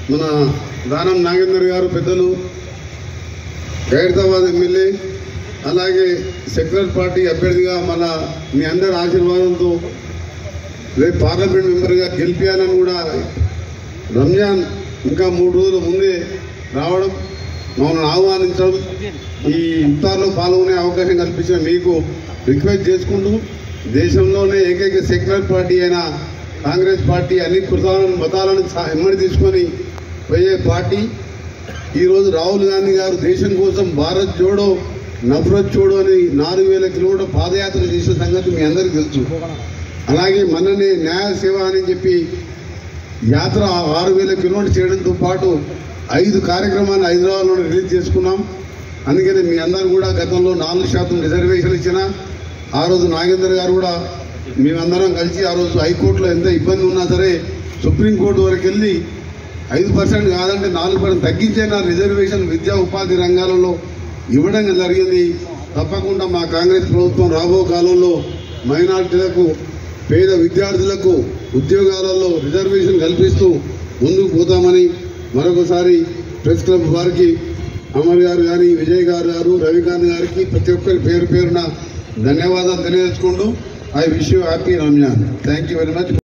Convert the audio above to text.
మన దానం నాగేందర్ గారు పెద్దలు ఖైరతాబాద్ ఎమ్మెల్యే అలాగే సెక్యులర్ పార్టీ అభ్యర్థిగా మన మీ అందరి ఆశీర్వాదంతో రేపు పార్లమెంట్ మెంబర్గా గెలిపించాలని కూడా రంజాన్ ఇంకా మూడు రోజుల ముందే రావడం మమ్మల్ని ఆహ్వానించడం ఈ ఇఫ్తార్లో పాల్గొనే అవకాశం కల్పించిన మీకు రిక్వెస్ట్ చేసుకుంటూ దేశంలోనే ఏకైక సెక్యులర్ పార్టీ అయిన కాంగ్రెస్ పార్టీ అన్ని కులాలను మతాలను సా- ఎమ్మడి తీసుకొని పోయే పార్టీ ఈరోజు రాహుల్ గాంధీ గారు దేశం కోసం భారత్ జోడో నఫరత్ జోడో అని నాలుగు వేల కిలోమీటర్ పాదయాత్ర చేసిన సంగతి మీ అందరికీ తెలుసు అలాగే మననే న్యాయ సేవ అని చెప్పి యాత్ర ఆరు వేల కిలోమీటర్ చేయడంతో పాటు ఐదు కార్యక్రమాలు హైదరాబాద్లో రిలీజ్ చేసుకున్నాం అందుకని మీ అందరూ కూడా గతంలో నాలుగు శాతం రిజర్వేషన్ ఇచ్చిన ఆ రోజు నాగేందర్ గారు కూడా మేమందరం కలిసి ఆ రోజు హైకోర్టులో ఎంత ఇబ్బంది ఉన్నా సరే సుప్రీంకోర్టు వరకు వెళ్ళి ఐదు పర్సెంట్ కాదంటే నాలుగు పర్సెంట్ తగ్గించిన రిజర్వేషన్ విద్యా ఉపాధి రంగాలలో ఇవ్వడం జరిగింది తప్పకుండా మా కాంగ్రెస్ ప్రభుత్వం రాబో కాలంలో మైనార్టీలకు పేద విద్యార్థులకు ఉద్యోగాలలో రిజర్వేషన్ కల్పిస్తూ ముందుకు పోతామని మరొకసారి ప్రెస్ క్లబ్ వారికి అమర్ గారు కానీ విజయ్ గారు గారు రవికాంత్ గారికి ప్రతి ఒక్కరి పేరు పేరున ధన్యవాదాలు తెలియజేసుకుంటూ I wish you happy Ramzan thank you very much